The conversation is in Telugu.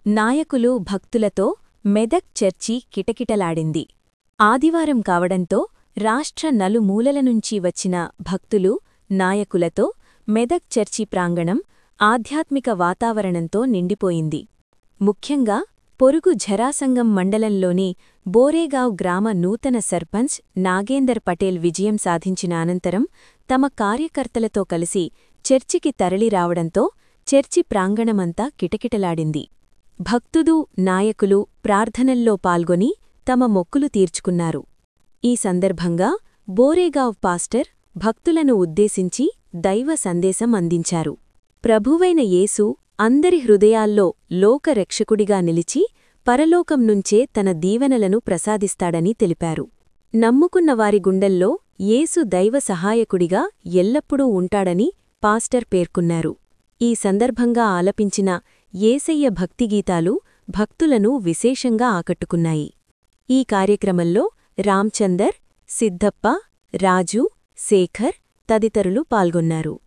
నాయకులు భక్తులతో మెదక్ చర్చి కిటకిటలాడింది ఆదివారం కావడంతో రాష్ట్ర నలుమూలల నుంచి వచ్చిన భక్తులు నాయకులతో మెదక్ చర్చి ప్రాంగణం ఆధ్యాత్మిక వాతావరణంతో నిండిపోయింది ముఖ్యంగా పొరుగు ఝరాసంగం మండలంలోని బోరేగావ్ గ్రామ నూతన సర్పంచ్ నాగేందర్ పటేల్ విజయం సాధించిన అనంతరం తమ కార్యకర్తలతో కలిసి చర్చికి తరలిరావడంతో చర్చి ప్రాంగణమంతా కిటకిటలాడింది భక్తుదు నాయకులు ప్రార్థనల్లో పాల్గొని తమ మొక్కులు తీర్చుకున్నారు ఈ సందర్భంగా బోరేగావ్ పాస్టర్ భక్తులను ఉద్దేశించి దైవ సందేశం అందించారు ప్రభువైన యేసు అందరి హృదయాల్లో లోకరక్షకుడిగా నిలిచి పరలోకం నుంచే తన దీవెనలను ప్రసాదిస్తాడని తెలిపారు నమ్ముకున్న వారి గుండెల్లో యేసు దైవ సహాయకుడిగా ఎల్లప్పుడూ ఉంటాడని పాస్టర్ పేర్కొన్నారు ఈ సందర్భంగా ఆలపించిన ఏసయ్య భక్తిగీతాలు భక్తులను విశేషంగా ఆకట్టుకున్నాయి ఈ కార్యక్రమంలో రామ్చందర్ సిద్ధప్ప రాజు శేఖర్ తదితరులు పాల్గొన్నారు